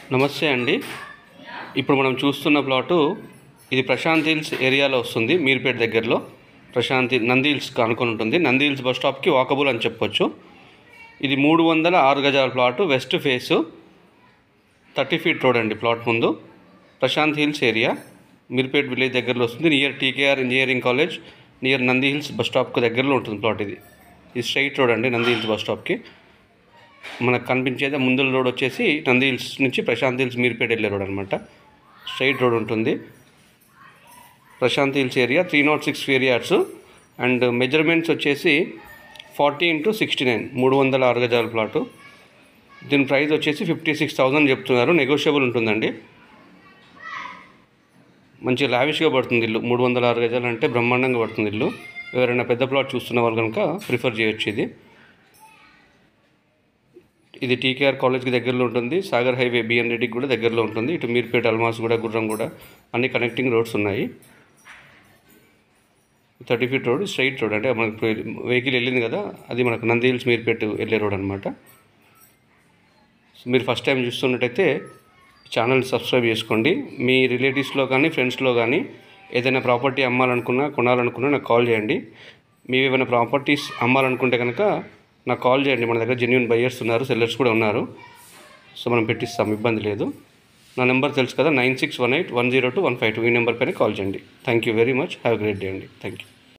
నమస్తే అండి ఇప్పుడు మనం చూస్తున్న ప్లాటు ఇది ప్రశాంత్ హిల్స్ ఏరియాలో వస్తుంది మీర్పేట దగ్గరలో ప్రశాంత్ హిల్- నంది హిల్స్కి అనుకుని ఉంటుంది నంది హిల్స్ బస్ స్టాప్కి వాకబుల్ అని చెప్పొచ్చు ఇది మూడు వందల ఆరు గజాల plot west face thirty feet road అండి ప్లాట్ ముందు Prashant hills area Meerpet village దగ్గరలో వస్తుంది near TKR engineering college near Nandi hills bus స్టాప్కి దగ్గరలో ఉంటుంది ప్లాట్ ఇది ఇది స్ట్రైట్ రోడ్ అండి నంది హిల్స్ బస్ స్టాప్కి మనకు కనిపించేది ముందుల రోడ్ వచ్చేసి నంది హిల్స్ నుంచి ప్రశాంత్ హిల్స్ మీర్పేట వెళ్ళే రోడ్ అనమాట స్ట్రైట్ రోడ్ ఉంటుంది Prashant hills area three naught six areas and measurements వచ్చేసి ఫార్టీ ఇంటూ సిక్స్టీ నైన్ మూడు వందల ఆరు గజాల ప్లాటు దీని ప్రైస్ వచ్చేసి ఫిఫ్టీ సిక్స్ థౌజండ్ చెప్తున్నారు నెగోషియబుల్ ఉంటుందండి మంచి లావిష్గా పడుతుంది ఇల్లు మూడు వందల ఆరు గజాలు అంటే బ్రహ్మాండంగా పడుతుంది ఇల్లు ఎవరైనా పెద్ద ప్లాట్ చూస్తున్న వాళ్ళు కనుక ప్రిఫర్ చేయొచ్చు ఇది ఇది టీకేఆర్ కాలేజ్కి దగ్గరలో ఉంటుంది సాగర్ హైవే బిఎన్ రెడ్డికి కూడా దగ్గరలో ఉంటుంది ఇటు మీర్పేట అల్మాస్ కూడా గుర్రం కూడా అన్ని కనెక్టింగ్ రోడ్స్ ఉన్నాయి thirty feet road straight road అంటే మనకు వెహికల్ వెళ్ళింది కదా అది మనకు నంది హిల్స్ మీర్పేట వెళ్ళే రోడ్ అనమాట సో మీరు ఫస్ట్ టైం చూస్తున్నట్టయితే ఛానల్ సబ్స్క్రైబ్ చేసుకోండి మీ రిలేటివ్స్లో కానీ ఫ్రెండ్స్లో కానీ ఏదైనా ప్రాపర్టీ అమ్మాలనుకున్నా కొనాలనుకున్నా నాకు కాల్ చేయండి మీరు ఏమైనా ప్రాపర్టీస్ అమ్మాలనుకుంటే కనుక నాకు కాల్ చేయండి మన దగ్గర జెన్యున్ బయ్యర్స్ ఉన్నారు సెల్లర్స్ కూడా ఉన్నారు సో మనం పెట్టిస్తాం ఇబ్బంది లేదు నా నెంబర్ తెలుసు కదా nine six one eight one zero two one five two ఈ నెంబర్ పైన కాల్ చేయండి thank you very much have great day అండి థ్యాంక్ యూ